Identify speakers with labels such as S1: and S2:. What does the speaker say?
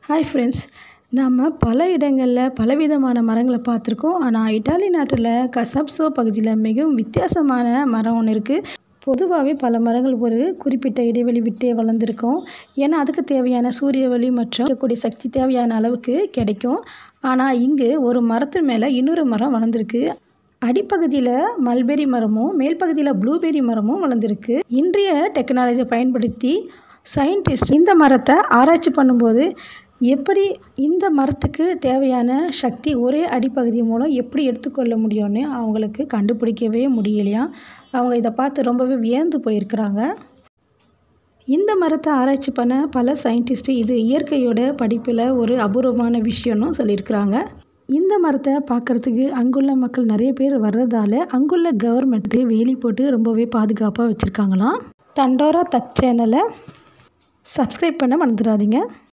S1: hi friends நம்ம பல இடங்களில் பலவிதமான மரங்களை பார்த்துருக்கோம் ஆனால் இட்டாலி நாட்டில் கசாப்சோ பகுதியில் மிகவும் வித்தியாசமான மரம் ஒன்று இருக்குது பொதுவாகவே பல மரங்கள் ஒரு குறிப்பிட்ட இடைவெளி விட்டே வளர்ந்துருக்கும் ஏன்னா அதுக்கு தேவையான சூரிய ஒளி மற்றும் இருக்கக்கூடிய சக்தி தேவையான அளவுக்கு கிடைக்கும் ஆனால் இங்கு ஒரு மரத்து மேலே இன்னொரு மரம் வளர்ந்துருக்கு அடிப்பகுதியில் மல்பெரி மரமும் மேல் பகுதியில் ப்ளூபெரி மரமும் வளர்ந்துருக்கு இன்றைய டெக்னாலஜியை பயன்படுத்தி சயின்டிஸ்ட் இந்த மரத்தை ஆராய்ச்சி பண்ணும்போது எப்படி இந்த மரத்துக்கு தேவையான சக்தி ஒரே அடிப்பகுதி மூலம் எப்படி எடுத்துக்கொள்ள முடியும்னு அவங்களுக்கு கண்டுபிடிக்கவே முடியலையா அவங்க இதை பார்த்து ரொம்பவே வியந்து போயிருக்கிறாங்க இந்த மரத்தை ஆராய்ச்சி பண்ண பல சயின்டிஸ்ட்டு இது இயற்கையோட படிப்பில் ஒரு அபூர்வமான விஷயம்னு சொல்லியிருக்கிறாங்க இந்த மரத்தை பார்க்குறதுக்கு அங்குள்ள மக்கள் நிறைய பேர் வர்றதால அங்குள்ள கவர்மெண்ட்டு வேலி போட்டு ரொம்பவே பாதுகாப்பாக வச்சுருக்காங்களாம் தண்டோரா தக் சேனலை சப்ஸ்கிரைப் பண்ண மறந்துடாதீங்க